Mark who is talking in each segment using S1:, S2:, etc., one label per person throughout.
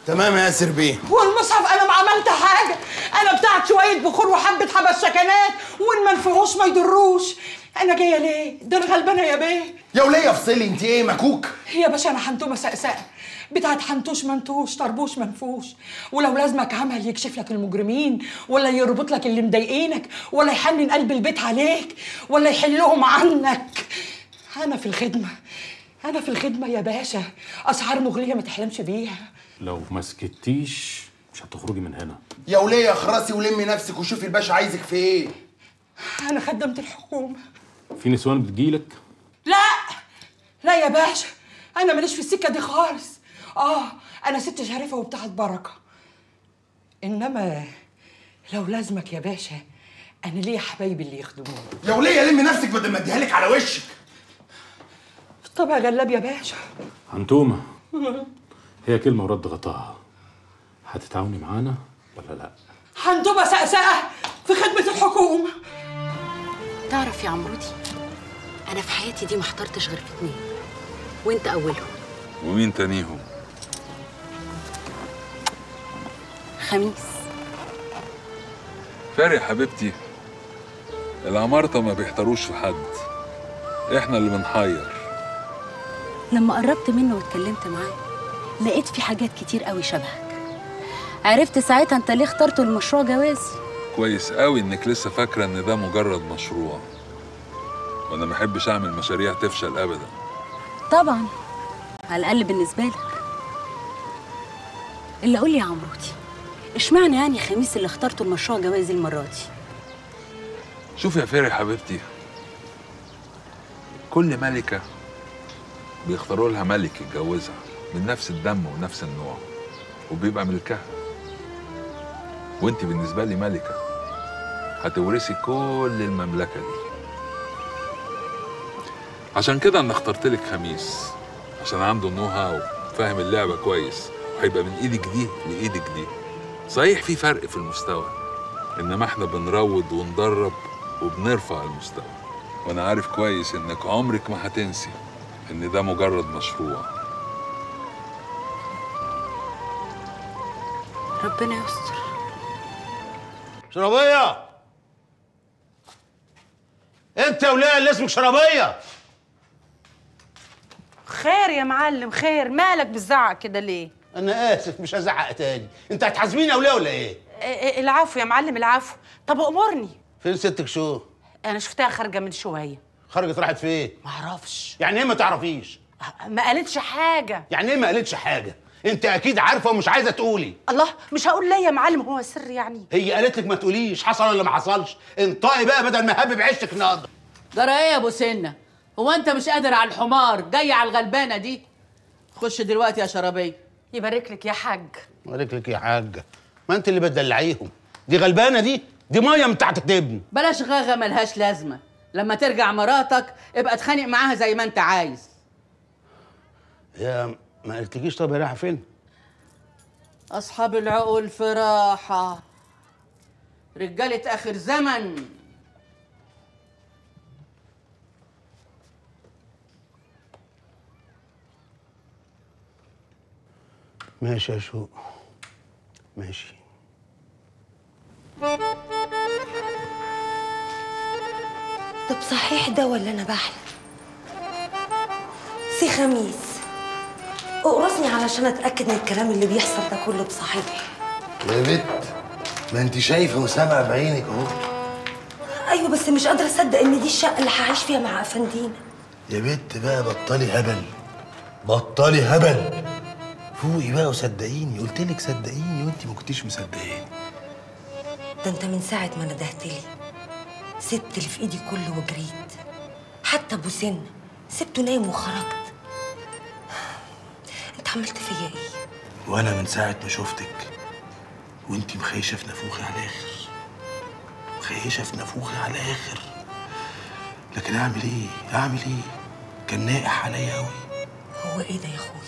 S1: تمام يا ياسر بيه
S2: والمصحف انا ما عملت حاجه انا بتاعت شويه بخور وحبه حبس سكنات وان ما نفعوش ما يضروش انا جايه ليه ده انا غلبانه يا بيه
S1: يا وليه افصلي انت ايه مكوك
S2: يا باشا انا حنتومه سقساء بتاعت حنتوش منتوش طربوش منفوش ولو لازمك عمل يكشف لك المجرمين ولا يربط لك اللي مضايقينك ولا يحنن قلب البيت عليك ولا يحلهم عنك انا في الخدمه انا في الخدمه يا باشا اسعار مغريه ما تحلمش بيها
S3: لو ما سكتيش مش هتخرجي من هنا
S1: يا وليه اخرسي ولمي نفسك وشوفي الباشا عايزك في ايه
S2: انا خدمت الحكومه
S3: في نسوان بتجيلك
S2: لا لا يا باشا انا ماليش في السكه دي خالص اه انا ست شريفه وبتاعت بركه انما لو لازمك يا باشا انا ليا حبايبي اللي يخدموني
S1: يا وليه لمي نفسك بدل ما اديها لك على وشك
S2: طب يا جلاب يا باشا
S3: عنتومة هي كلمة ورد غطاها هتتعاوني معانا ولا لا
S2: حنتوبه سقسقه في خدمه الحكومه
S4: تعرف يا عمرودي انا في حياتي دي ما احترتش غير في اتنين وانت اولهم
S5: ومين تانيهم
S4: خميس
S5: فارق حبيبتي العمارطة ما بيحتروش في حد احنا اللي بنحير
S4: لما قربت منه واتكلمت معاه لقيت في حاجات كتير قوي شبهك عرفت ساعتها انت ليه اخترته المشروع جواز
S5: كويس قوي انك لسه فاكرة ان ده مجرد مشروع وانا ما بحبش اعمل مشاريع تفشل ابدا
S4: طبعا على الاقل بالنسبه لك اللي قول لي يا عمرودي اشمعنى يعني خميس اللي اخترته المشروع جواز المره دي
S5: شوف يا فارق حبيبتي كل ملكة بيختاروا لها ملك يتجوزها من نفس الدم ونفس النوع وبيبقى ملكها وانت بالنسبة لي ملكة هتورثي كل المملكة دي عشان كده انا اخترت لك خميس عشان عنده النو هاو فاهم اللعبة كويس وهيبقى من ايدك دي لايدك دي صحيح في فرق في المستوى انما احنا بنروض وندرب وبنرفع المستوى وانا عارف كويس انك عمرك ما هتنسي ان ده مجرد مشروع
S4: ربنا يستر
S6: شرابية انت يا وليه اللي اسمك شرابية
S7: خير يا معلم خير مالك بتزعق كده ليه
S6: انا اسف مش هزعق تاني انت هتحاسبيني يا وليه ولا ايه
S7: إيه- إيه العفو يا معلم العفو طب امرني
S6: فين ستك شو
S7: انا شفتها خارجه من شويه
S6: خرجت راحت فين
S7: معرفش
S6: يعني ايه ما تعرفيش
S7: ما قالتش حاجه
S6: يعني ايه ما قالتش حاجه انت اكيد عارفه ومش عايزه تقولي
S7: الله مش هقول ليه يا معلم هو سر يعني
S6: هي قالت لك ما تقوليش حصل ولا ما حصلش انطقي بقى بدل ما هبب عشتك النهارده
S8: جرى ايه يا ابو سنه هو انت مش قادر على الحمار جاي على الغلبانه دي خش دلوقتي يا شرابيه
S7: يبارك لك يا حاج
S6: بارك لك يا حاجه ما انت اللي بتدلعيهم دي غلبانه دي دي ميه من تحت تبني
S8: بلاش غاغه ملهاش لازمه لما ترجع مراتك ابقى اتخانق معاها زي ما انت عايز
S6: يا ما قلتليش طب هي رايحه فين
S8: اصحاب العقول في راحه رجاله اخر زمن
S6: ماشي يا شوق ماشي
S9: طب صحيح ده ولا انا بحلم سي خميس اقرصني علشان اتاكد من الكلام اللي بيحصل ده كله بصحيح
S1: يا بت ما انت شايفه وسامعه بعينك اهو
S9: ايوه بس مش قادره اصدق ان دي الشقه اللي هعيش فيها مع افندينا
S1: يا بت بقى بطلي هبل بطلي هبل فوقي بقى وصدقيني قلت لك صدقيني وانت ما كنتيش مصدقاني
S9: ده انت من ساعه ما ندهت لي سبت اللي في ايدي كله وجريت حتى ابو سن سبته نايم وخرجت انت عملت فيا ايه
S1: وانا من ساعه ما شفتك وانت مخيشه في نافوخي على الاخر مخيشه في نافوخي على الاخر لكن اعمل ايه اعمل ايه كان ناقح عليا قوي
S9: هو ايه ده يا اخويا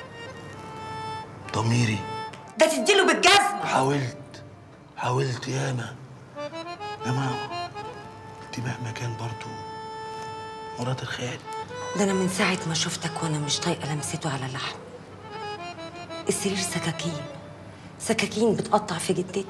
S1: ضميري
S9: ده تديله بالجزمه
S1: حاولت حاولت ياما انما انت مهما كان برضو مرات الخيال
S9: ده انا من ساعه ما شفتك وانا مش طايقه لمسته على اللحم السرير سكاكين سكاكين بتقطع في جدتي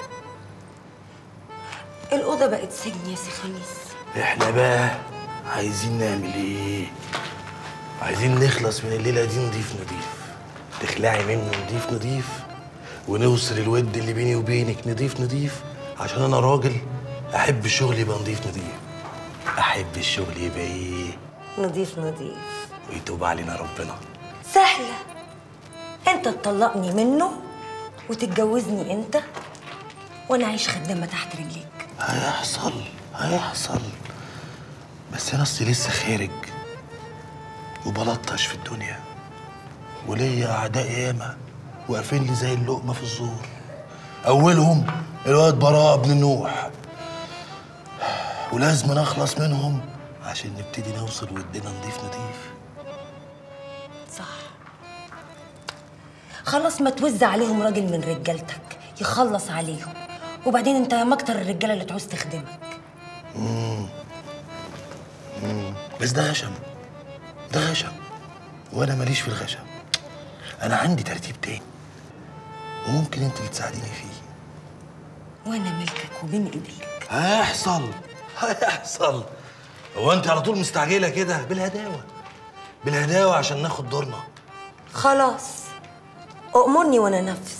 S9: الأوضة بقت سجن يا سي خميس
S1: احنا بقى عايزين نعمل ايه عايزين نخلص من الليله دي نضيف نضيف تخلعي منه نضيف نضيف ونوصل الود اللي بيني وبينك نضيف نضيف عشان انا راجل احب الشغل يبقى نضيف نضيف احب الشغل يبقى ايه
S9: نضيف نضيف
S1: ويتوب علينا ربنا
S9: سهلة انت تطلقني منه وتتجوزني انت وانا اعيش خدامة تحت رجليك
S1: هيحصل هيحصل بس انا اصلي لسه خارج وبلطش في الدنيا وليا اعداء ياما واقفين لي زي اللقمه في الزور اولهم الواد براء بن نوح ولازم نخلص منهم عشان نبتدي نوصل ودنا نضيف نضيف
S9: صح خلاص ما توزع عليهم راجل من رجالتك يخلص عليهم وبعدين انت ما اكتر الرجاله اللي تعوز تخدمك
S1: مم. مم. بس ده غشم ده غشم وانا ماليش في الغشم انا عندي ترتيب تاني وممكن انت اللي تساعديني فيه
S9: وانا ملكك وبين ايديك
S1: هيحصل هيحصل هو انت على طول مستعجله كده بالهداوه بالهداوه عشان ناخد دورنا
S9: خلاص أأمرني وانا نفس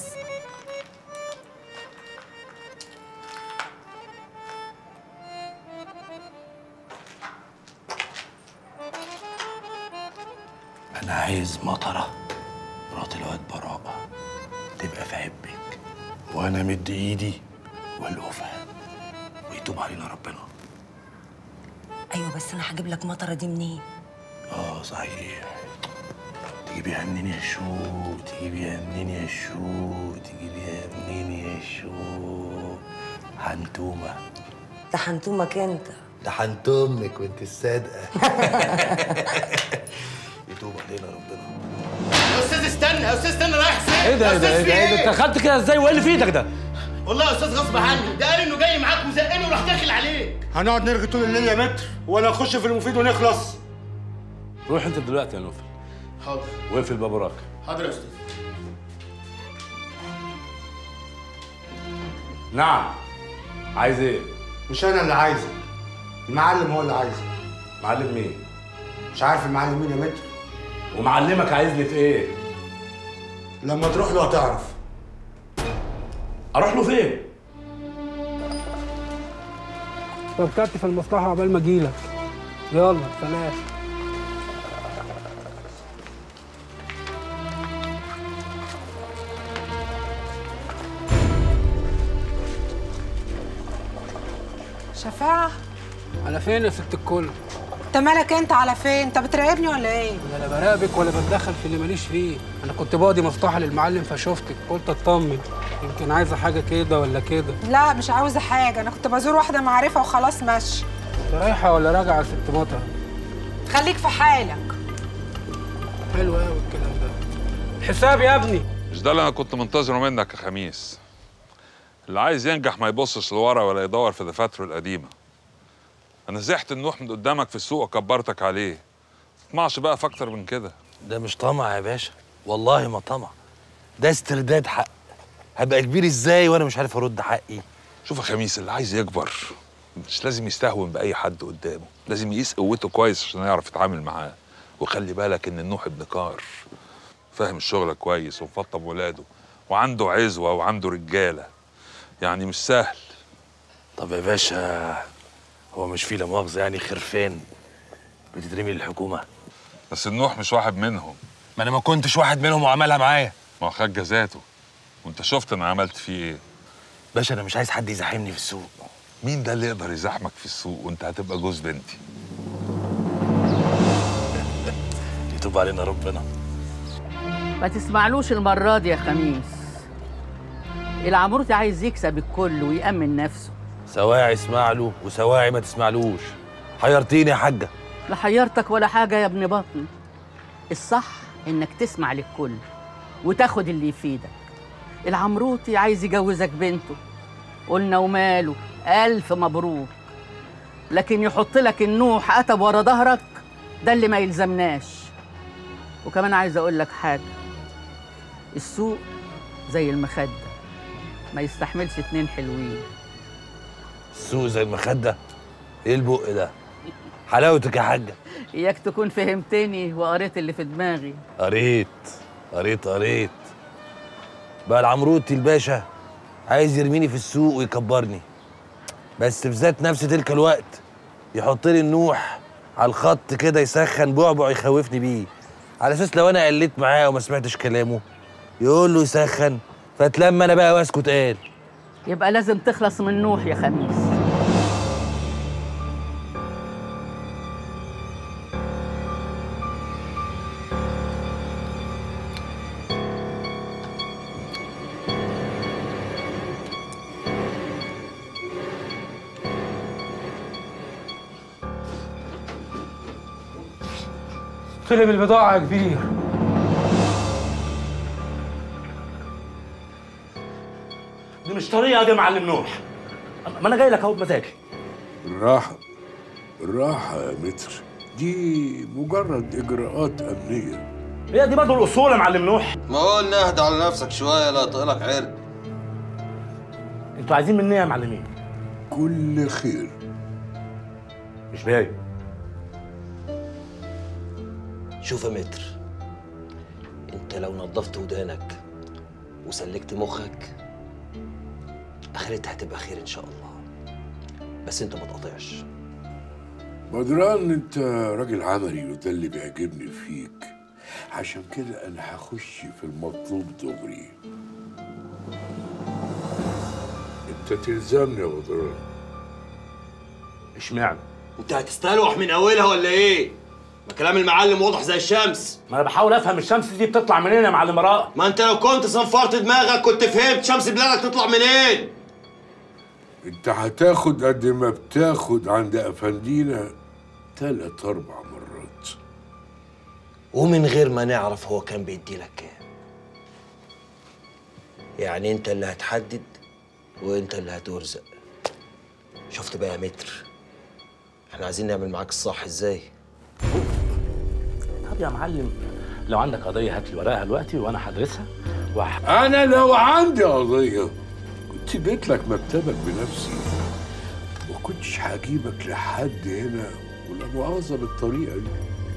S1: انا عايز مطره مرات الواد براء تبقى في عبك وانا مد ايدي والقفها ويتوب علينا ربنا
S9: ايوه بس انا هجيب لك مطره دي منين
S1: اه صحيح تجيبيها منين يا شو تجيبيها منين يا شو تجيبيها منين يا شو حنتومه
S9: ده حنتومك انت
S1: ده حنت امك وانت الصادقه يتوب علينا ربنا
S6: يا استاذ استنى يا استاذ استنى رايح فين
S3: ايه ده
S6: يا
S3: ايه ده
S6: أستاذ
S3: ايه
S6: في
S3: ده ايه ده انت دخلت كده ازاي وايه اللي في ايدك ده؟
S6: والله يا استاذ غصب عني ده قال انه جاي معاك وزقني وراح داخل عليك
S10: هنقعد نرغي طول الليل يا متر ولا نخش في المفيد ونخلص
S3: روح انت دلوقتي يا نوفل
S6: حاضر
S3: واقفل الباب وراك
S6: حاضر يا استاذ
S3: نعم عايز ايه؟
S10: مش انا اللي عايزه المعلم هو اللي عايزه
S3: معلم مين؟
S10: مش عارف المعلم مين يا متر
S3: ومعلمك عايزني في ايه؟
S10: لما تروح له هتعرف
S3: اروح له فين؟
S11: فكرت في المصلحة عقبال ما اجيلك يلا سلام
S7: شفاعة
S11: على فين يا ست الكل؟
S7: انت مالك انت على فين انت بتراقبني ولا ايه
S11: انا لا براقبك ولا بتدخل في اللي ماليش فيه انا كنت بادي مفتاحة للمعلم فشفتك قلت اطمن يمكن عايزة حاجة كده ولا كده
S7: لا مش عاوزه حاجه انا كنت بزور واحده معرفه وخلاص ماشي
S11: انت رايحة ولا راجعة يا ست مطر؟
S7: خليك في حالك
S11: حلو قوي الكلام ده الحساب يا ابني
S5: مش ده اللي انا كنت منتظره منك يا خميس اللي عايز ينجح ما يبصش لورا ولا يدور في دفاتره القديمه انا زحت النوح من قدامك في السوق وكبرتك عليه ما تطمعش بقى في اكتر من كده
S1: ده مش طمع يا باشا والله ما طمع ده استرداد حق هبقى كبير ازاي وانا مش عارف ارد حقي
S5: شوف يا خميس اللي عايز يكبر مش لازم يستهون باي حد قدامه لازم يقيس قوته كويس عشان يعرف يتعامل معاه وخلي بالك ان النوح ابن كار فاهم الشغل كويس ومفطم ولاده وعنده عزوه وعنده رجاله يعني مش سهل
S1: طب يا باشا هو مش في لا مؤاخذه يعني خرفان بتترمي للحكومه
S5: بس النوح مش واحد منهم
S1: ما انا ما كنتش واحد منهم وعملها معايا
S5: ما هو خد جزاته وانت شفت انا عملت فيه ايه
S1: باشا انا مش عايز حد يزاحمني في السوق
S5: مين ده اللي يقدر يزاحمك في السوق وانت هتبقى جوز بنتي
S1: يتوب علينا ربنا
S8: ما تسمعلوش المرة دي يا خميس العمروتي عايز يكسب الكل ويأمن نفسه
S1: سواعي اسمع له وسواعي ما تسمعلوش حيرتيني يا حاجه
S8: لا حيرتك ولا حاجة يا ابن بطني الصح إنك تسمع للكل وتاخد اللي يفيدك العمروتي عايز يجوزك بنته قلنا وماله ألف مبروك لكن يحط لك النوح أتب ورا ظهرك ده اللي ما يلزمناش وكمان عايز أقول لك حاجة السوق زي المخدة ما يستحملش اتنين حلوين
S12: السوق زي المخده ايه البق ده حلاوتك يا حاجه
S8: إياك تكون فهمتني وقريت اللي في دماغي
S12: قريت قريت قريت بقى العمروتي الباشا عايز يرميني في السوق ويكبرني بس في ذات نفس تلك الوقت يحط لي النوح على الخط كده يسخن بعبع يخوفني بيه على اساس لو انا قلت معاه وما سمعتش كلامه يقول له يسخن فاتلم انا بقى واسكت قال
S8: يبقى لازم تخلص من نوح يا خميس
S11: طلب البضاعة يا كبير
S1: دي مش طريقه دي يا معلم نوح ما انا جاي لك اهو بمزاجي
S13: الراحة الراحة يا متر دي مجرد إجراءات أمنية
S1: هي دي برضه الاصول يا معلم نوح
S12: ما قلنا اهدى على نفسك شويه لا طقلك عرق
S1: انتوا عايزين مني إيه يا معلمين
S13: كل خير
S1: مش باين
S12: شوف يا متر انت لو نظفت ودانك وسلكت مخك اخرتها هتبقى خير ان شاء الله بس انت ما تقاطعش
S13: بدران انت راجل عملي وده اللي بيعجبني فيك عشان كده انا هخش في المطلوب دغري انت تلزمني يا بدران
S1: اشمعنى
S12: انت هتستلوح من اولها ولا ايه ما كلام المعلم واضح زي الشمس
S1: ما انا بحاول افهم الشمس دي بتطلع منين يا معلم راء
S12: ما انت لو كنت صنفرت دماغك كنت فهمت شمس بلادك تطلع منين
S13: انت هتاخد قد ما بتاخد عند افندينا تلات اربع مرات
S12: ومن غير ما نعرف هو كان بيدي لك كام يعني انت اللي هتحدد وانت اللي هترزق شفت بقى يا متر احنا عايزين نعمل معاك الصح ازاي
S1: طب يا معلم لو عندك قضيه هات لي ورقها دلوقتي وانا هدرسها وهح...
S13: انا لو عندي قضيه كنت جيت لك مكتبك بنفسي ما كنتش هجيبك لحد هنا ولا مؤاخذه بالطريقه دي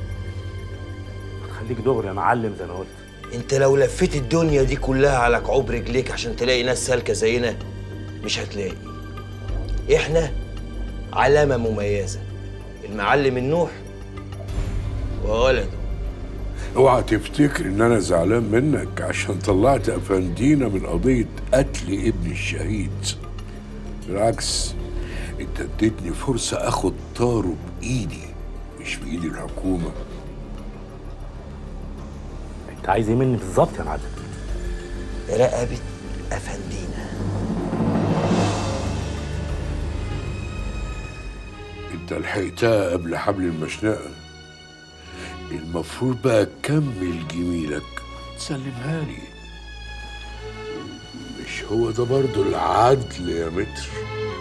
S1: خليك دغري يا معلم زي ما قلت
S12: انت لو لفيت الدنيا دي كلها على كعوب رجليك عشان تلاقي ناس سالكه زينا مش هتلاقي احنا علامه مميزه المعلم النوح وولده
S13: اوعى تفتكر ان انا زعلان منك عشان طلعت افندينا من قضيه قتل ابن الشهيد بالعكس انت اديتني فرصه اخد طاره بايدي مش بايد الحكومه
S1: انت عايز ايه مني بالظبط يا معلم
S12: رقبه افندينا
S13: انت لحقتها قبل حبل المشنقه المفروض بقى تكمل جميلك تسلمها لي مش هو ده برضو العدل يا متر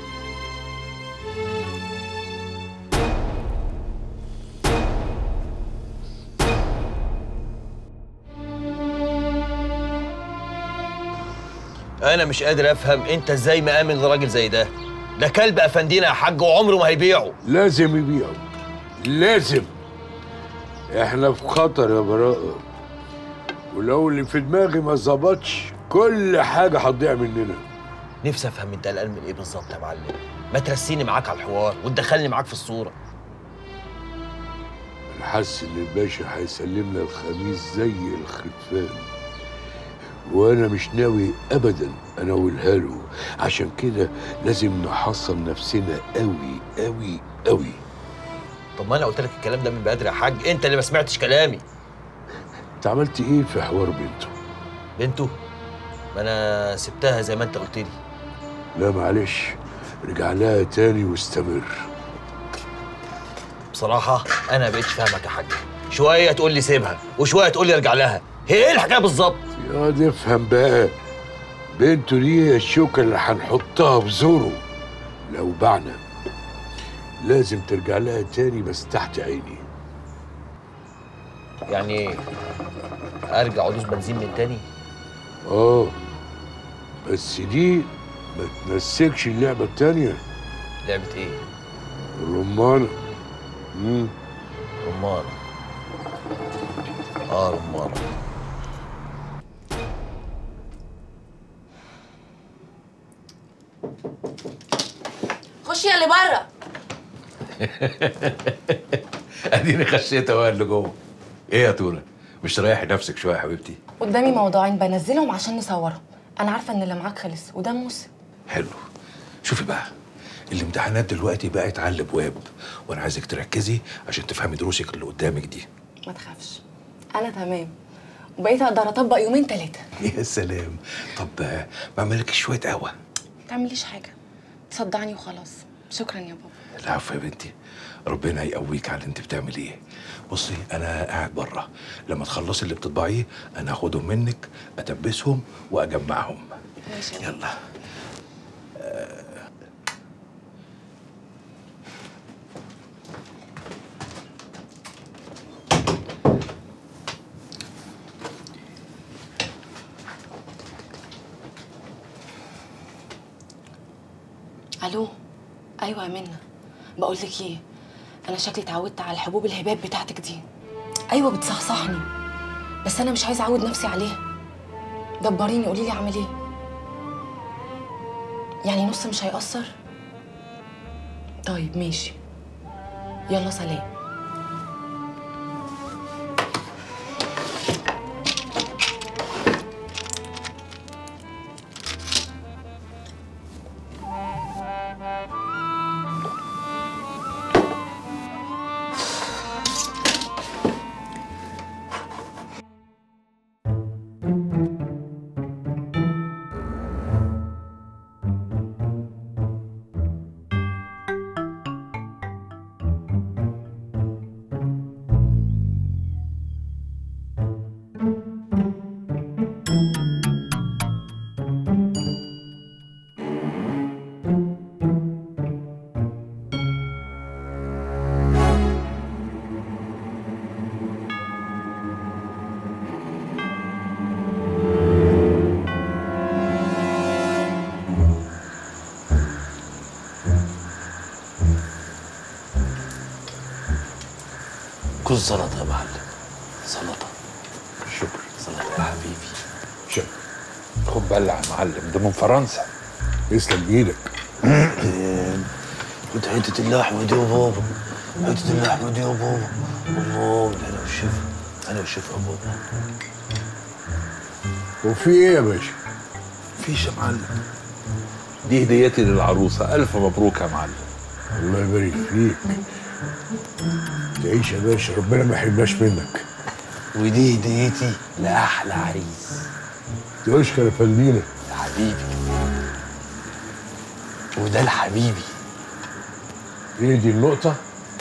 S12: انا مش قادر افهم انت ازاي مآمن لراجل زي ده ده كلب افندينا يا حاج وعمره ما هيبيعه
S13: لازم يبيعه لازم احنا في خطر يا براءة ولو اللي في دماغي ما ظبطش كل حاجة هتضيع مننا
S12: نفسي افهم انت قلقان من ايه بالظبط يا معلم ما ترسيني معاك على الحوار وتدخلني معاك في الصوره
S13: انا حاسس ان الباشا هيسلمنا الخميس زي الخرفان وانا مش ناوي ابدا اناولها له عشان كده لازم نحصن نفسنا قوي قوي قوي
S12: طب ما انا قلت لك الكلام ده من بدري يا حاج انت اللي ما سمعتش كلامي
S13: انت عملت ايه في حوار بنته
S12: بنته ما انا سبتها زي ما انت قلت لي
S13: لا معلش رجع لها تاني واستمر
S12: بصراحه انا ما بقتش فاهمك يا حاج شويه تقول لي سيبها وشويه تقول لي ارجع لها هي ايه الحكايه بالظبط
S13: يا دي افهم بقى بنته دي هي الشوكه اللي هنحطها في زوره لو بعنا لازم ترجع لها تاني بس تحت عيني
S12: يعني ارجع ادوس بنزين من تاني
S13: اه بس دي ما تنسكش اللعبة التانية
S12: لعبة ايه؟
S13: الرمانة مم.
S12: رمان اه رمان
S14: خشي يا اللي بره
S15: اديني خشيت اهو اللي جوه ايه يا تونه مش ريحي نفسك شويه يا حبيبتي
S14: قدامي موضوعين بنزلهم عشان نصورهم انا عارفه ان اللي معاك خلص وده موسم
S15: حلو شوفي بقى الامتحانات دلوقتي بقت على الابواب وانا عايزك تركزي عشان تفهمي دروسك اللي قدامك دي
S14: ما تخافش انا تمام وبقيت اقدر اطبق يومين ثلاثه
S15: يا سلام طب آه، ما اعملك شويه قهوه
S14: ما تعمليش حاجه تصدعني وخلاص شكرا يا بابا
S15: العفو يا بنتي ربنا يقويك على اللي انت بتعمليه بصي انا قاعد بره لما تخلصي اللي بتطبعيه انا هاخدهم منك اتبسهم واجمعهم
S14: ماشي يا
S15: يلا
S14: الو ايوه يا منى بقول لك ايه انا شكلي اتعودت على الحبوب الهباب بتاعتك دي ايوه بتصحصحني بس انا مش عايزه اعود نفسي عليها دبريني قولي لي اعمل ايه يعني نص مش هيأثر طيب ماشي يلا سلام
S12: كل سلطه يا معلم سلطه
S5: شكرا
S12: سلطه يا حبيبي
S5: شكرا خد بلع يا معلم ده من فرنسا
S13: يسلم ايدك
S12: خد حته اللحمه دي يا بابا حته اللحمه دي يا بابا الله ده انا والشفا انا والشفا يا بابا
S13: وفي ايه يا باشا؟
S5: مفيش يا معلم دي هديتي للعروسه الف مبروك يا معلم
S13: الله يبارك فيك تعيش يا باشا ربنا ما يحرمناش منك
S12: ودي هديتي لاحلى عريس
S13: تشكر يا فندينا
S12: يا حبيبي وده لحبيبي
S13: ايه دي النقطة؟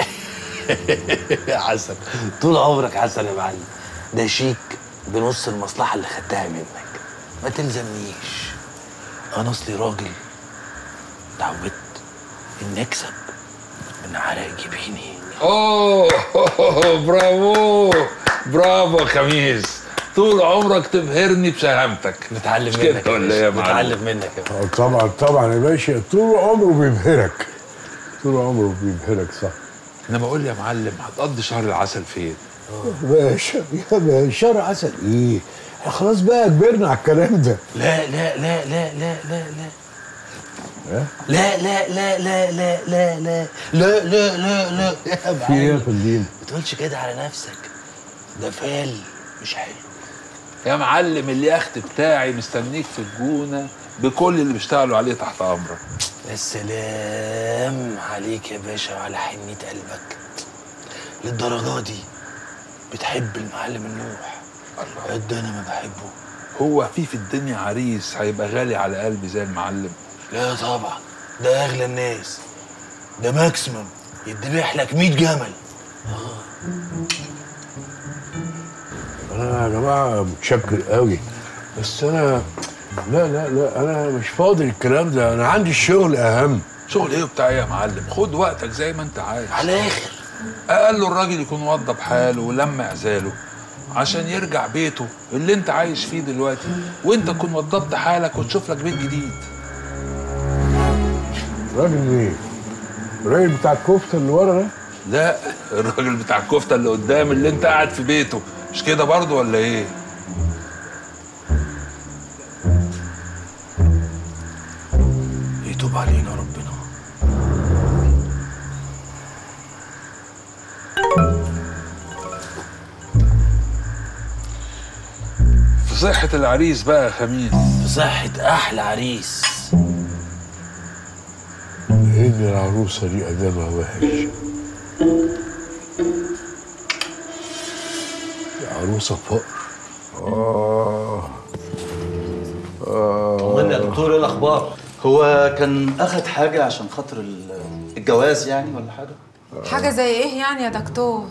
S12: يا عسل طول عمرك عسل يا معلم ده شيك بنص المصلحة اللي خدتها منك ما تلزمنيش أنا أصلي راجل اتعودت إني أكسب من عرق جبيني
S5: اوه برافو برافو يا خميس طول عمرك تبهرني بسلامتك
S12: نتعلم
S5: مش كده
S12: منك يا
S5: ولا
S12: باشا،
S5: ايه يا معلم
S12: نتعلم منك يا
S13: آه طبعا طبعا يا باشا طول عمره بيبهرك طول عمره بيبهرك صح
S5: انما قول لي يا معلم هتقضي شهر العسل فين؟
S13: يا باشا يا باشا شهر عسل ايه؟ إحنا خلاص بقى كبرنا على الكلام ده
S12: لا لا لا لا لا لا لا
S13: ها؟
S12: لا لا لا لا لا لا لا لا لا لا لا يا
S13: في ايه يا
S12: معلم
S13: فندينا؟
S12: ما تقولش كده على نفسك ده فال مش حلو
S5: يا معلم اليخت بتاعي مستنيك في الجونه بكل اللي بيشتغلوا عليه تحت امرك
S12: يا سلام عليك يا باشا وعلى حنية قلبك للدرجة دي بتحب المعلم النوح قد انا ما بحبه
S5: هو في في الدنيا عريس هيبقى غالي على قلبي زي المعلم
S12: لا طبعا ده اغلى الناس ده ماكسيمم يدبح لك 100 جمل
S13: انا يا جماعه متشكر قوي بس انا لا لا لا انا مش فاضي الكلام ده انا عندي الشغل اهم
S5: شغل ايه بتاع ايه يا معلم خد وقتك زي ما انت عايز
S12: على الاخر
S5: اقل الراجل يكون وضب حاله ولم عزاله عشان يرجع بيته اللي انت عايش فيه دلوقتي وانت تكون وضبت حالك وتشوف لك بيت جديد
S13: راجل ايه؟ الراجل بتاع الكفته اللي ورا ده؟
S5: لا الراجل بتاع الكفته اللي قدام اللي انت قاعد في بيته مش كده برضه ولا ايه
S1: يتوب علينا ربنا
S5: في صحة العريس بقى يا خميس
S1: في صحة أحلى عريس
S13: ان العروسه دي ادبها وحش دي عروسه فقر اه اه
S16: طمني يا دكتور ايه الاخبار؟ هو كان اخد حاجه عشان خاطر ال- الجواز يعني ولا حاجه؟
S17: حاجة زي ايه يعني يا دكتور؟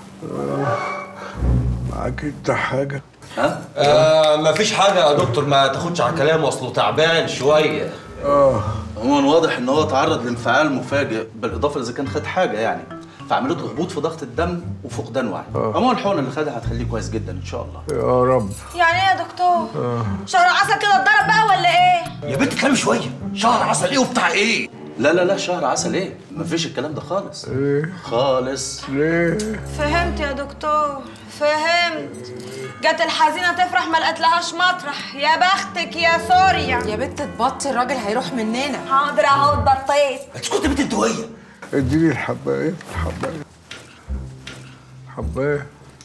S13: معاك انت حاجه
S16: ها؟ آه مفيش حاجه يا دكتور ما تاخدش على كلامه اصله تعبان شويه
S13: اه
S16: عموما واضح ان هو تعرض لانفعال مفاجئ بالاضافه اذا كان خد حاجه يعني فعملت له هبوط في ضغط الدم وفقدان وعي
S13: آه.
S16: عموما الحقن اللي خدها هتخليه كويس جدا ان شاء الله
S13: يا رب
S17: يعني ايه يا دكتور؟
S13: آه.
S17: شهر عسل كده اتضرب بقى ولا ايه؟
S16: يا بنت كلام شويه شهر عسل ايه وبتاع ايه لا لا لا شهر عسل ايه مفيش الكلام ده خالص
S13: ايه
S16: خالص
S13: ليه
S17: فهمت يا دكتور فهمت جت الحزينة تفرح ما لقتلهاش مطرح يا بختك يا سوريا
S14: يا بنت تبطي الراجل هيروح مننا
S17: حاضر اهو اتبطيت
S16: اسكتي بنت انتويه
S13: اديني الحبايه الحبايه حبايه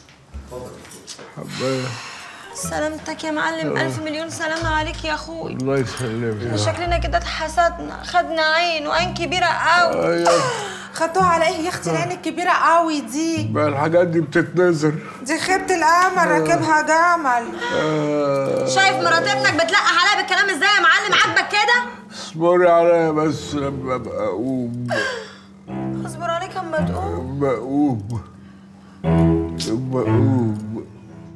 S13: حبايه
S17: سلامتك يا معلم الف مليون سلامة عليك يا اخوي
S13: الله يسلمك
S17: شكلنا كده اتحسدنا خدنا عين وعين كبيرة قوي
S13: ايوه
S14: خدتوها على ايه يا اختي العين الكبيرة قوي دي
S13: بقى الحاجات دي بتتنزل
S14: دي خيبة القمر راكبها جمل
S13: آه.
S17: شايف مرات ابنك بتلقح عليا بالكلام ازاي يا معلم عاجبك كده
S13: اصبري عليا بس لما ابقى اقوم
S17: اصبر عليك اما تقوم
S13: لما اقوم لما اقوم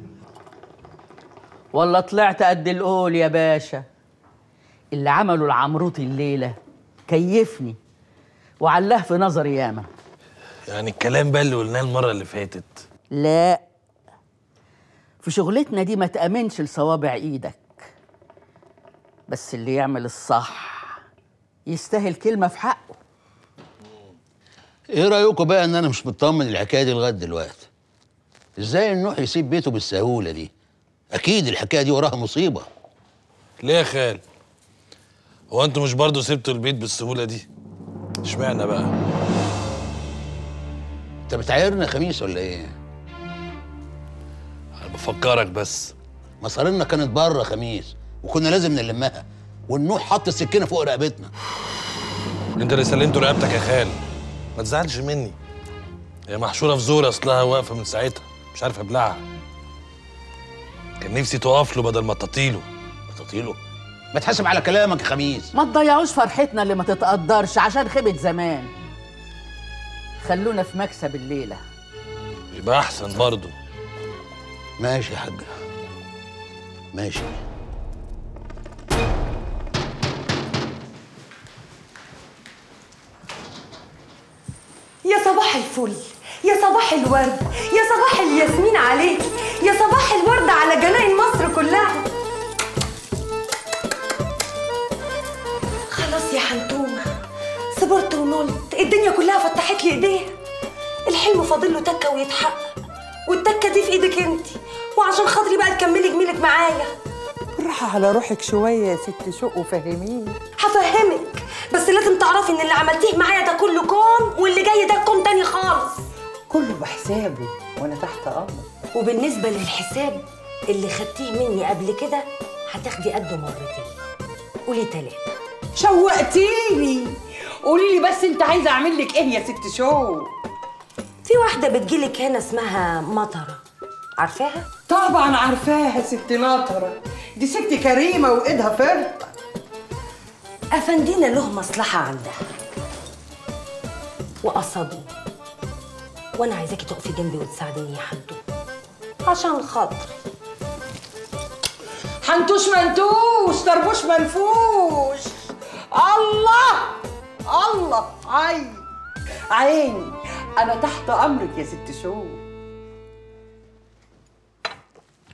S8: والله طلعت قد القول يا باشا اللي عمله العمروطي الليلة كيفني وعلاه في نظري ياما
S12: يعني الكلام بقى اللي قلناه المره اللي فاتت
S8: لا في شغلتنا دي ما تأمنش لصوابع ايدك بس اللي يعمل الصح يستاهل كلمة في حقه
S6: ايه رايكم بقى ان انا مش مطمن الحكايه دي لغايه دلوقتي ازاي النوح يسيب بيته بالسهوله دي اكيد الحكايه دي وراها مصيبه
S12: ليه يا خال هو انتوا مش برضه سبتوا البيت بالسهوله دي اشمعنى بقى
S6: انت بتعايرنا خميس ولا ايه
S12: انا بفكرك بس
S6: مصارينا كانت بره خميس وكنا لازم نلمها والنوح حط السكينه فوق رقبتنا
S12: انت اللي سلمته رقبتك يا خال ما تزعلش مني هي محشوره في زور اصلها واقفه من ساعتها مش عارف ابلعها كان نفسي تقف له بدل ما تطيله
S6: تطيله ما تحاسب على كلامك يا خميس
S8: ما تضيعوش فرحتنا اللي ما تتقدرش عشان خيبة زمان خلونا في مكسب الليلة
S12: يبقى احسن برضه
S6: ماشي يا حاجه ماشي
S9: يا صباح الفل يا صباح الورد يا صباح الياسمين عليك يا صباح الورد على جناين مصر كلها خلاص يا حنتومة صبرت ونلت الدنيا كلها فتحت لي ايديها الحلم فاضل له تكة ويتحقق والتكة دي في ايدك انت وعشان خاطري بقى تكملي جميلك معايا
S2: بالراحة على روحك شوية يا ست شوق وفهميني
S9: هفهمك بس لازم تعرفي ان اللي عملتيه معايا ده كله كون واللي جاي ده كون تاني خالص
S2: كله بحسابه وانا تحت امرك
S9: وبالنسبة للحساب اللي خدتيه مني قبل كده هتاخدي قده مرتين قولي تلاتة
S2: شوقتيني قولي لي بس انت عايزه اعمل لك ايه يا ست شو
S9: في واحدة بتجيلك هنا اسمها مطرة عارفاها؟
S2: طبعا عارفاها ست ناطرة دي ست كريمة وايدها فرقة
S9: أفندينا له مصلحة عندها وقصدني وأنا عايزاكي تقفي جنبي وتساعديني يا حنتو عشان خاطري
S2: حنتوش منتوش طربوش منفوش الله الله عيني عيني انا تحت امرك يا ست شو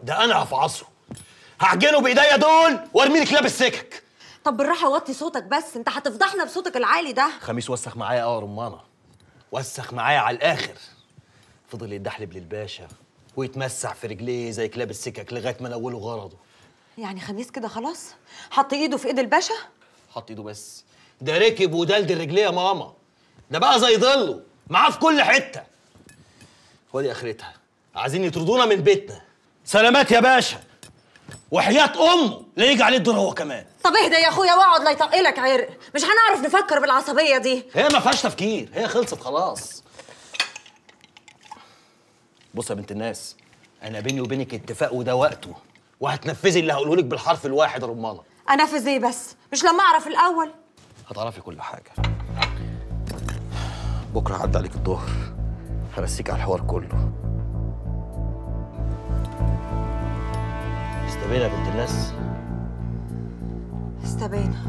S18: ده انا هفعصه هعجنه بايديا دول وارمي لك كلاب السكك
S9: طب بالراحه وطي صوتك بس انت هتفضحنا بصوتك العالي ده
S18: خميس وسخ معايا اه يا رمانه وسخ معايا على الاخر فضل يدحلب للباشا ويتمسح في رجليه زي كلاب السكك لغايه ما نوله غرضه
S9: يعني خميس كده خلاص حط ايده في ايد الباشا
S18: حط ايده بس ده ركب ودلدل رجليه يا ماما ده بقى زي ضله معاه في كل حته ودي اخرتها عايزين يطردونا من بيتنا سلامات يا باشا وحياة امه لا يجي عليه الدور هو كمان
S9: طب اهدى يا اخويا واقعد لا يطقلك عرق مش هنعرف نفكر بالعصبيه دي
S18: هي ما فيهاش تفكير هي خلصت خلاص بص يا بنت الناس انا بيني وبينك اتفاق وده وقته وهتنفذي اللي هقوله لك بالحرف الواحد يا رمانه
S9: انفذ ايه بس مش لما اعرف الاول
S18: هتعرفي كل حاجه بكره عدى عليك الظهر هرسيك على الحوار كله استبينا يا بنت الناس
S9: استبينا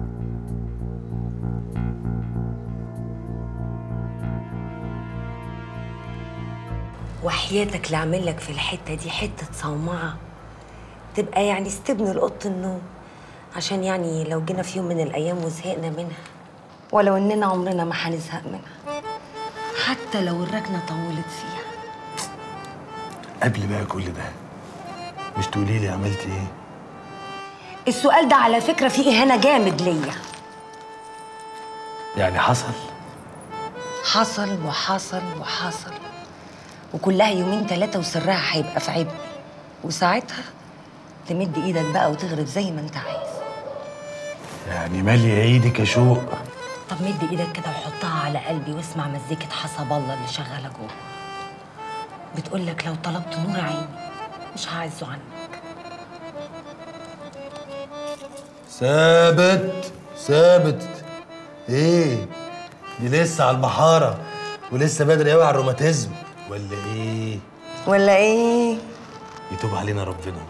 S9: وحياتك اللي عامل لك في الحته دي حته صومعه تبقى يعني استبن لأوضة النوم عشان يعني لو جينا في يوم من الايام وزهقنا منها ولو اننا عمرنا ما هنزهق منها حتى لو الركنه طولت فيها
S1: قبل بقى كل ده مش تقولي لي عملت ايه
S9: السؤال ده على فكره فيه اهانه جامد ليا
S1: يعني حصل
S9: حصل وحصل وحصل وكلها يومين ثلاثة وسرها هيبقى في عبء وساعتها تمد ايدك بقى وتغرب زي ما انت عايز
S1: يعني مالي ايدك يا شوق
S9: طب مد ايدك كده وحطها على قلبي واسمع مزيكة حسب الله اللي شغالة جوه بتقول لك لو طلبت نور عيني مش هعزه عنك
S18: ثابت ثابت ايه دي لسه على المحاره ولسه بدري قوي على الروماتيزم ولا ايه
S9: ولا ايه
S18: يتوب علينا ربنا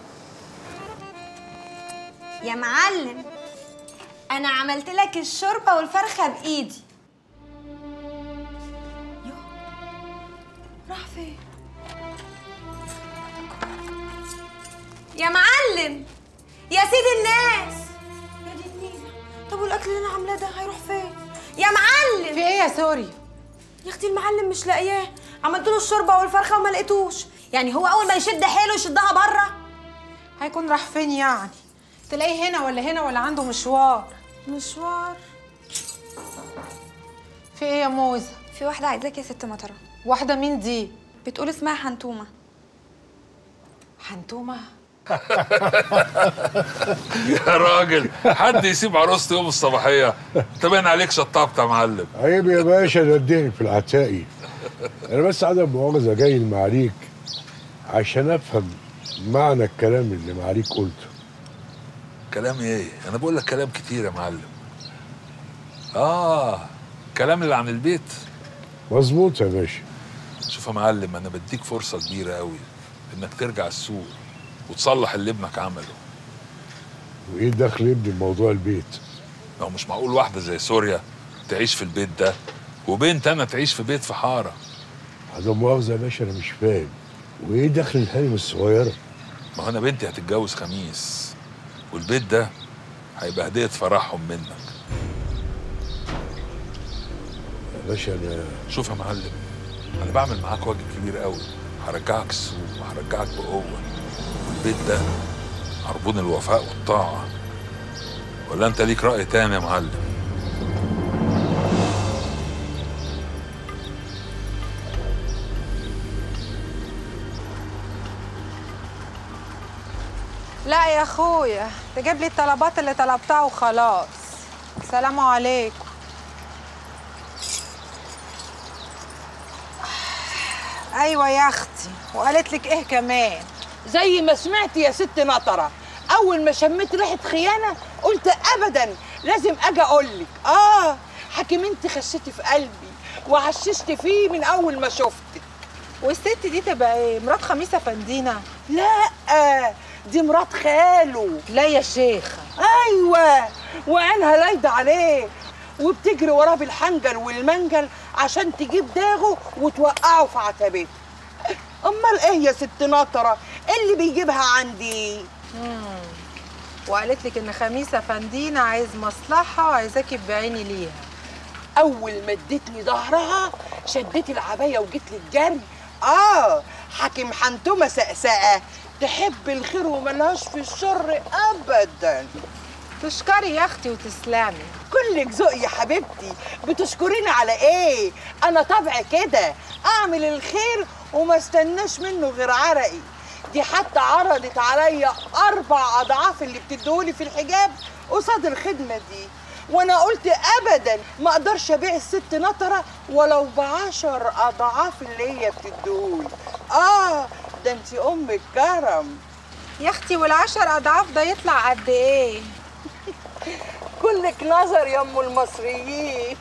S17: يا معلم انا عملت لك الشوربه والفرخه بايدي يو، راح فين يا معلم يا سيد الناس يا دي النيلة طب والاكل اللي انا عاملاه ده هيروح فين يا معلم
S7: في ايه يا سوري
S17: يا اختي المعلم مش لاقياه عملت له الشوربه والفرخه وما لقيتوش يعني هو اول ما يشد حيله يشدها بره
S7: هيكون راح فين يعني تلاقيه هنا ولا هنا ولا عنده مشوار
S17: مشوار
S7: في ايه يا موزة
S17: في واحده عايزاك يا ست مطره
S7: واحدة مين دي
S17: بتقول اسمها حنتومه
S7: حنتومة
S5: يا راجل حد يسيب عروسته يوم الصباحيه انت باين عليك شطبت يا معلم
S13: عيب يا باشا ده اديني في العتاقي انا بس عدم مؤاخذه جاي المعاليك عشان افهم معنى الكلام اللي معاليك قلته
S5: كلام ايه انا بقول لك كلام كتير يا معلم اه كلام اللي عن البيت
S13: مظبوط يا باشا
S5: شوف يا معلم انا بديك فرصه كبيره قوي انك ترجع السوق وتصلح اللي ابنك عمله
S13: وايه دخل ابني بموضوع البيت
S5: لو مش معقول واحده زي سوريا تعيش في البيت ده وبنت انا تعيش في بيت في حاره
S13: عدم مؤاخذه يا باشا انا مش فاهم وايه دخل الهانم الصغيره
S5: ما هو انا بنتي هتتجوز خميس والبيت ده هيبقى هديه فرحهم منك
S13: يا باشا انا
S5: شوف يا معلم انا بعمل معاك واجب كبير قوي هرجعك السوق وهرجعك بقوه والبيت ده عربون الوفاء والطاعه ولا انت ليك راي تاني يا معلم
S7: لا يا اخويا تجيب لي الطلبات اللي طلبتها وخلاص سلام عليكم ايوه يا اختي وقالت لك ايه كمان
S2: زي ما سمعت يا ست نطرة أول ما شميت ريحة خيانة قلت أبدا لازم أجي أقول لك آه حكيم أنت خشيتي في قلبي وعششت فيه من أول ما شفتك
S7: والست دي تبقى ايه مرات خميسه فندينا
S2: لا دي مرات خاله
S7: لا يا شيخه
S2: أيوة وعينها لايدة عليه وبتجري وراه بالحنجل والمنجل عشان تجيب داغه وتوقعه في عتبته امال ايه يا ست نطره
S19: اللي بيجيبها عندي
S7: مم. وقالت لك ان خميسه فندينا عايز مصلحه وعايزاكي تبيعيني ليها
S2: اول ما ادتني ظهرها شدت العبايه وجيت لي الجري
S19: اه حاكم حنتومه سقسقه تحب الخير وملهاش في الشر ابدا
S7: تشكري يا اختي وتسلمي
S19: كلك ذوق يا حبيبتي بتشكريني على ايه انا طبعي كده اعمل الخير وما استناش منه غير عرقي دي حتى عرضت عليا اربع اضعاف اللي بتدولي في الحجاب قصاد الخدمه دي وانا قلت ابدا ما اقدرش ابيع الست نطره ولو بعشر اضعاف اللي هي بتدولي اه ده انت ام الكرم
S7: يا اختي والعشر اضعاف ده يطلع قد ايه
S19: كلك نظر يا ام المصريين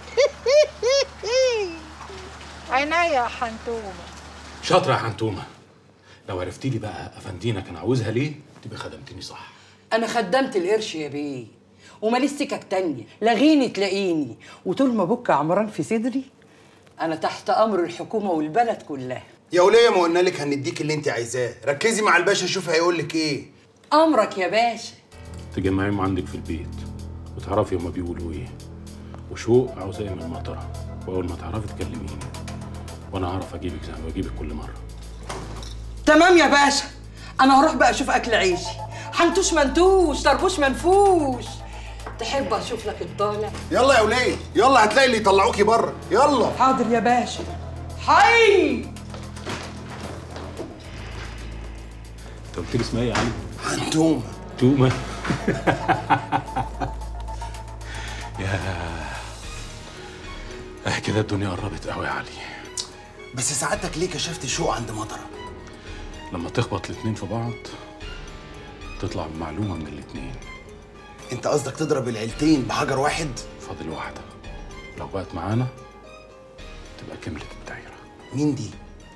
S7: عينيا يا حنتومه
S3: شاطره يا حنتومه لو عرفتي لي بقى افندينا كان عاوزها ليه تبقى خدمتني صح
S2: انا خدمت القرش يا بيه وماليش سكك تانية لغيني تلاقيني وطول ما بك عمران في صدري انا تحت امر الحكومه والبلد كلها
S20: يا وليه ما قلنا لك هنديك اللي انت عايزاه ركزي مع الباشا شوف هيقول لك ايه
S2: امرك يا باشا
S3: تجمعيهم عندك في البيت وتعرفي هما بيقولوا ايه وشوق عاوزة ايه من المطرة واول ما تعرفي تكلميني وانا هعرف اجيبك زي ما بجيبك كل مره
S2: تمام يا باشا انا هروح بقى اشوف اكل عيشي حنتوش منتوش طربوش منفوش تحب اشوف لك الطالع
S20: يلا يا وليه يلا هتلاقي اللي يطلعوكي بره يلا
S2: حاضر يا باشا حي
S3: انت قلت لي اسمها ايه يا علي؟
S20: حنتومه
S3: تومه يا اه كده الدنيا قربت قوي يا علي
S20: بس سعادتك ليه كشفت شوق عند مطره
S3: لما تخبط الاتنين في بعض تطلع بمعلومه من الاتنين
S20: انت قصدك تضرب العيلتين بحجر واحد
S3: فاضل واحده لو بقت معانا تبقى كملت الدايره
S20: مين دي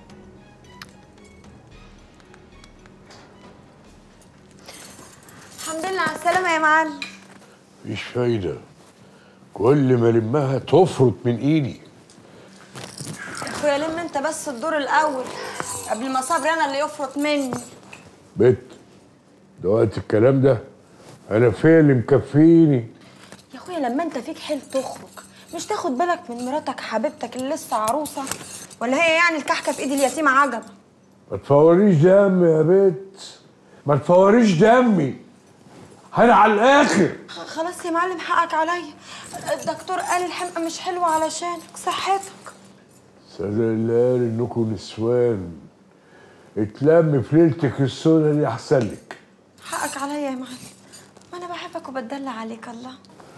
S17: الحمد لله على السلامة يا معلم
S13: مفيش فايدة كل ما لمها تفرط من ايدي
S17: يا اخويا لم انت بس الدور الاول قبل ما صبري انا اللي يفرط مني
S13: بت ده وقت الكلام ده انا فين اللي مكفيني
S17: يا اخويا لما انت فيك حيل تخرج مش تاخد بالك من مراتك حبيبتك اللي لسه عروسه ولا هي يعني الكحكه في ايد اليتيمه عجب
S13: ما تفوريش دم يا بت ما تفوريش دمي انا على الاخر
S17: خلاص يا معلم حقك عليا الدكتور قال الحمقى مش حلوه علشانك صحتك
S13: سأل الله قال انكم نسوان اتلم في ليلتك السودا دي احسن لك
S17: حقك عليا يا معلم ما انا بحبك وبتدلع عليك الله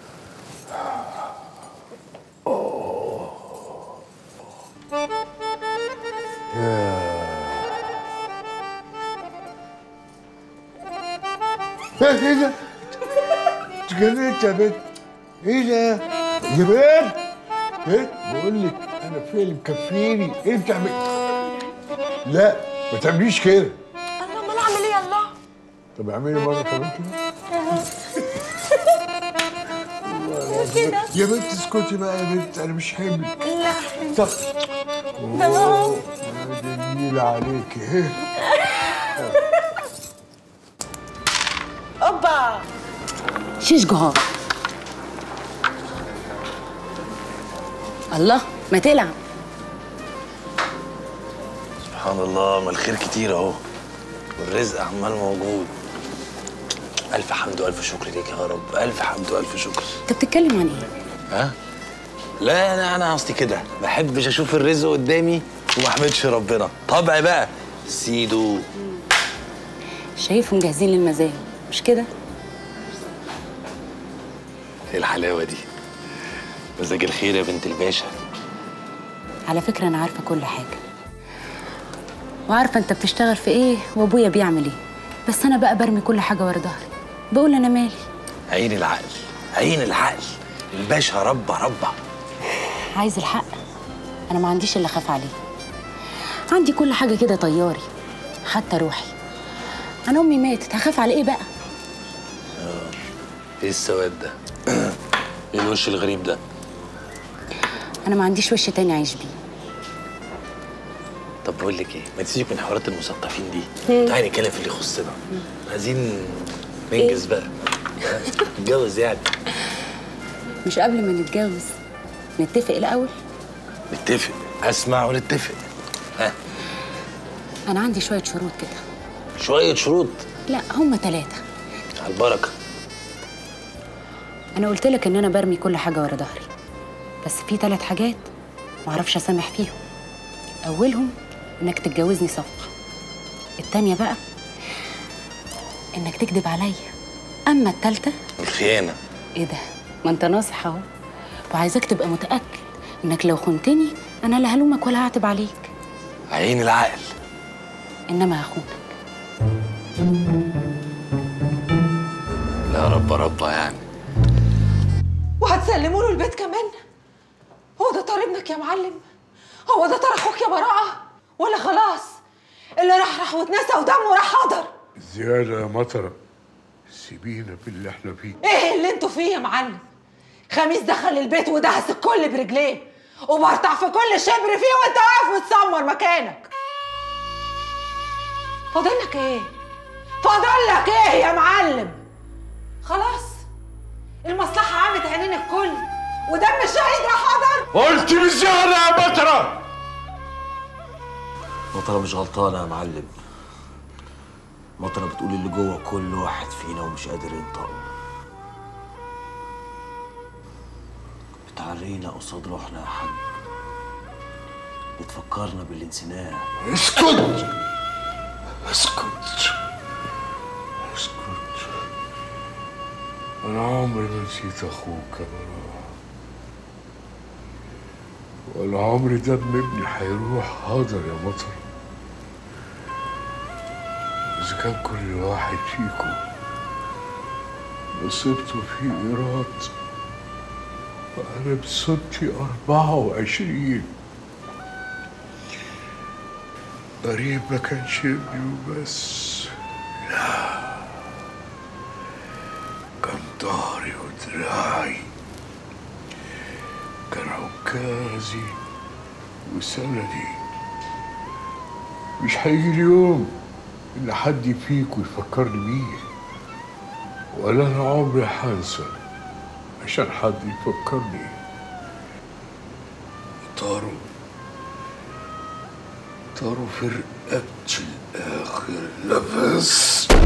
S13: ايه ده؟ اتجننت يا بنت ايه ده؟ يا بنت بنت بقول لك انا في اللي مكفيني ايه بتعمل لا ما تعمليش كده
S17: الله امال اعمل ايه يا الله
S13: طب اعملي مره كمان كده
S17: كده
S13: يا بنت اسكتي بقى يا بنت انا مش حمل
S17: لا
S13: طب
S17: تمام
S13: أوه، يا جميل عليك ايه
S17: اوبا
S4: شيش جهار الله ما تلعب
S12: سبحان الله ما الخير كتير اهو والرزق عمال موجود الف حمد والف شكر ليك يا رب الف حمد والف شكر
S4: انت بتتكلم عن ايه
S12: ها لا انا انا قصدي كده ما بحبش اشوف الرزق قدامي وما احمدش ربنا طبعي بقى سيدو
S4: شايفهم جاهزين للمزايا مش كده
S12: ايه الحلاوه دي مزاج الخير يا بنت الباشا
S4: على فكره انا عارفه كل حاجه وعارفه انت بتشتغل في ايه وابويا بيعمل ايه بس انا بقى برمي كل حاجه ورا ظهري بقول انا مالي
S12: عين العقل عين العقل الباشا ربى ربى
S4: عايز الحق انا ما عنديش اللي اخاف عليه عندي كل حاجه كده طياري حتى روحي انا امي ماتت هخاف على ايه بقى
S12: ايه السواد ده ايه الوش الغريب ده
S4: انا ما عنديش وش تاني اعيش بيه
S18: طب بقول لك ايه ما تسيبك من حوارات المثقفين دي
S4: مم.
S18: تعالي نتكلم في اللي يخصنا عايزين ننجز بقى نتجوز يعني
S4: مش قبل ما نتجوز نتفق الاول
S18: نتفق اسمع ونتفق ها
S4: انا عندي شويه شروط كده
S18: شويه شروط
S4: لا هما ثلاثه
S18: على البركه
S4: انا قلت لك ان انا برمي كل حاجه ورا ظهري بس في ثلاث حاجات معرفش اسامح فيهم اولهم انك تتجوزني صفقه التانية بقى انك تكذب عليا اما التالتة
S18: الخيانه
S4: ايه ده ما انت ناصح اهو وعايزاك تبقى متاكد انك لو خنتني انا لا هلومك ولا هعتب عليك
S18: عين العقل
S4: انما هخونك
S18: لا رب ربا يعني
S2: وهتسلموا له البيت كمان هو ده طار ابنك يا معلم هو ده طار اخوك يا براءه ولا خلاص اللي راح راح واتنسى ودمه راح حضر
S13: زيادة يا مطرة سيبينا باللي احنا فيه
S2: ايه اللي انتوا فيه يا معلم خميس دخل البيت ودهس الكل برجليه وبرطع في كل شبر فيه وانت واقف متسمر مكانك فاضلك ايه فاضلك ايه يا معلم خلاص المصلحة عمت عينين الكل ودم الشهيد راح حضر
S13: قلت بزيادة يا مطرة
S18: مطرة مش غلطانة يا معلم مطرة بتقول اللي جوه كل واحد فينا ومش قادر ينطق بتعرينا قصاد روحنا يا حاج بتفكرنا باللي نسيناه
S13: اسكت اسكت اسكت انا عمري ما نسيت اخوك يا براء ولا عمري دم ابني هيروح هدر يا مطر اذا كان كل واحد فيكم نصيبته في ايراد فانا بصيبتي اربعة وعشرين قريب ما كانش ابني وبس لا كان ظهري ودراعي كان عكازي وسندي مش هيجي اليوم إن حد فيكم يفكرني بيه ولا أنا عمري هنسى عشان حد يفكرني طاروا طاروا في رقبتي الآخر نفس